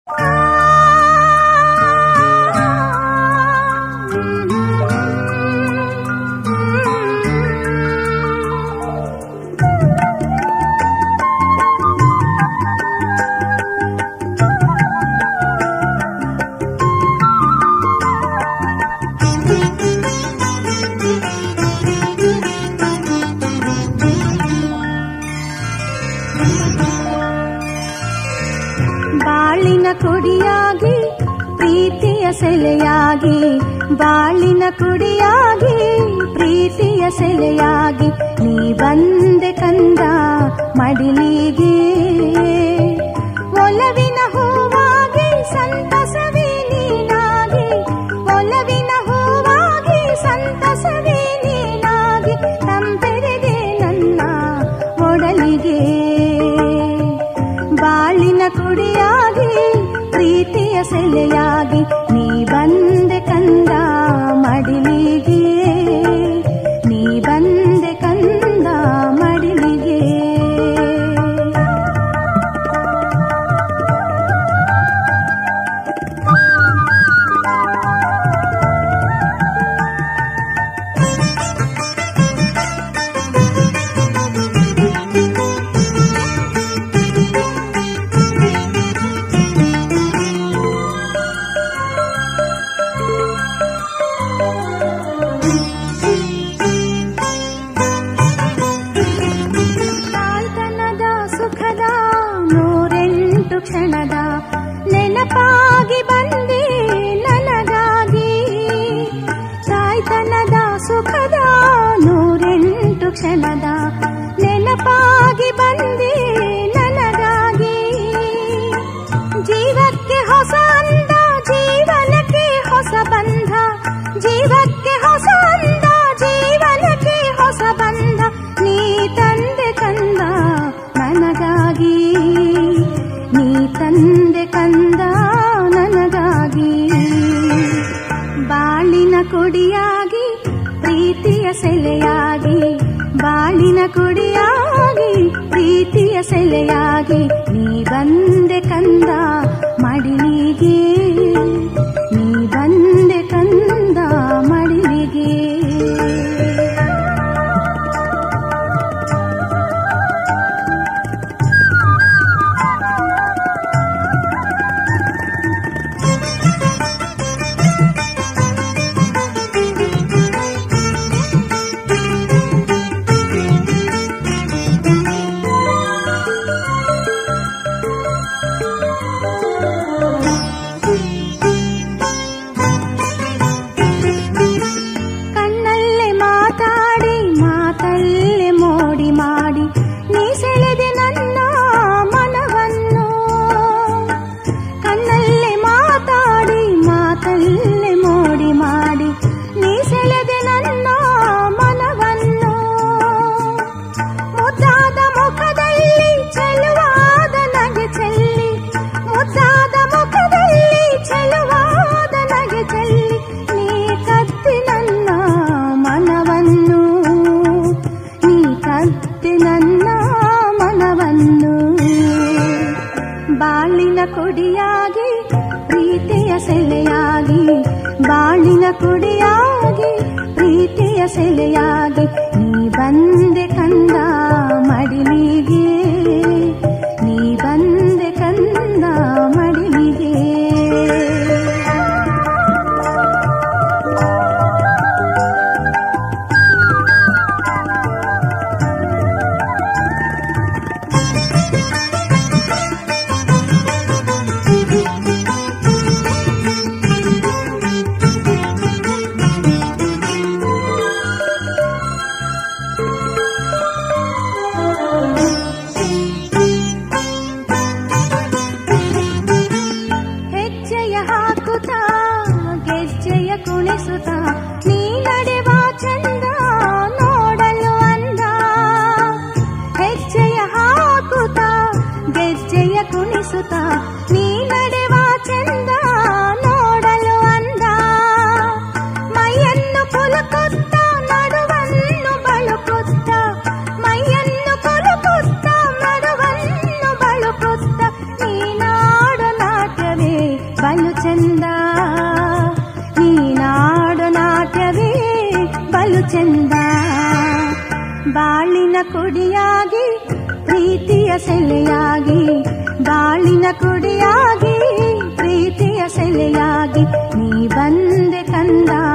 ಬಾಳಿನ ಕುಡಿಯಾಗಿ ಪ್ರೀತಿಯ ಸೆಲೆಯಾಗಿ ಬಾಳಿನ ಕುಡಿಯಾಗಿ ಪ್ರೀತಿಯ ಸೆಲೆಯಾಗಿ ನೀ ಬಂದೆ ಕಂದ ಮಡಿಲಿಗೆ ಒಲವಿನ ಹೂವಾಗಿ ಸಂತಸವೇ ನೀನಾಗಿ ಒಲವಿನ ಹೂವಾಗಿ ಸಂತಸವೇ ನೀನಾಗಿ ತಂಪೆರೆದೆ ನನ್ನ ಒಡಲಿಗೆ ಬಾಳಿನ ಕುಡಿಯಾಗಿ ಪ್ರೀತಿಯ ಸೆಲೆಯಾಗಿ ನೀ ಬಂದೆ ಕಂದ ಮಡಿಲಿಗೆ ನೀ ಬಂದೆ ಕಂದ ಮಡಿಲಿಗೆ ತಾಯ್ತನದ ಸುಖದ ನೂರೆಂಟು ಕ್ಷಣದ ನೆನಪಾಗಿ ಬಂದೆ ನನಗಾಗಿ ತಾಯ್ತನದ ಸುಖದ ನೂರೆಂಟು ಕ್ಷಣದ ನೆನಪಾಗಿ ಬಂದೆ ನನಗಾಗಿ ಜೀವಕ್ಕೆ ಹೊಸ ಅಂದ ಜೀವನಕ್ಕೆ ಹೊಸ ಬಂಧ ಜೀವಕ್ಕೆ ಹೊಸ ಅಂದ ಜೀವನಕ್ಕೆ ಹೊಸ ಬಂಧ ನೀ ತಂದೆ ಕಂದ ನನಗಾಗಿ ನೀ ತಂದೆ ಕಂದ ನನಗಾಗಿ ಬಾಳಿನ ಕುಡಿಯಾಗಿ ಪ್ರೀತಿಯ ಸೆಲೆಯಾಗಿ ಬಾಳಿನ ಕುಡಿಯಾಗಿ ಪ್ರೀತಿಯ ಸೆಲೆಯಾಗಿ ನೀ ಬಂದೆ ಕಂದ ಮಡಿಲಿಗೆ ನೀ ಬಂದೆ ಕಂದ ಮಡಿಲಿಗೆ ಕಣ್ಣಲ್ಲೇ ಮಾತಾಡಿ ಮಾತಲ್ಲೇ ಮೋಡಿ ಮಾಡಿ ನೀ ಸೆಳೆದೆ ನನ್ನ ಮನವನ್ನು ಕಣ್ಣಲ್ಲೇ ಮಾತಾಡಿ ಮಾತಲ್ಲೇ ಮೋಡಿ ಮಾಡಿ ನೀ ಸೆಳೆದೆ ನನ್ನ ಮನವನ್ನು ಮುದ್ದಾದ ಮುಖದಲ್ಲಿ ಚೆಲುವಾದ ನಗೆ ಚೆಲ್ಲಿ ಮುದ್ದಾದ ಮುಖದಲ್ಲಿ ಚೆಲುವಾದ ನಗೆ ಚೆಲ್ಲಿ ನೀ ಕತ್ತಿ ನನ್ನ ಮನವನ್ನು ನೀ ಕತ್ತಿ ನನ್ನ ಮನವನ್ನು ಬಾಳಿನ ಕುಡಿಯಾಗಿ ಪ್ರೀತಿಯ ಸೆಲೆಯಾಗಿ ಬಾಳಿನ ಕುಡಿಯಾಗಿ ಪ್ರೀತಿಯ ಸೆಲೆಯಾಗಿ ನೀ ಬಂದೆ ಕಂದ ಮಡಿಲಿಗೆ ನೀ ಬಂದೆ ಕಂದ ಮಡಿಲಿಗೆ ಹೆಜ್ಜೆಯ ಹಾಕುತ್ತಾ ಗೆಜ್ಜೆಯ ಕುಣಿಸುತ್ತಾ ನೀ ನಡೆವ ಚಂದ ನೋಡಲು ಅಂದ ಹೆಜ್ಜೆಯ ಹಾಕುತ್ತಾ ಗೆಜ್ಜೆಯ ಕುಣಿಸುತ್ತಾ ನೀ ನಡೆವ ಚಂದ ನೋಡಲು ಅಂದ ಮೈಯನ್ನು ಕುಲುಕುತ್ತ ನಡುವನ್ನು ಬಳುಕುತ್ತ ಮೈಯನ್ನು ಕುಲುಕುತ್ತ ನಡುವನ್ನು ಬಳುಕುತ್ತ ನೀನಾಡು ನಾಟ್ಯವೇ ಬಾಳಿನ ಕುಡಿಯಾಗಿ ಪ್ರೀತಿಯ ಸೆಲೆಯಾಗಿ ಬಾಳಿನ ಕುಡಿಯಾಗಿ ಪ್ರೀತಿಯ ಸೆಲೆಯಾಗಿ ನೀ ಬಂದೆ ಕಂದ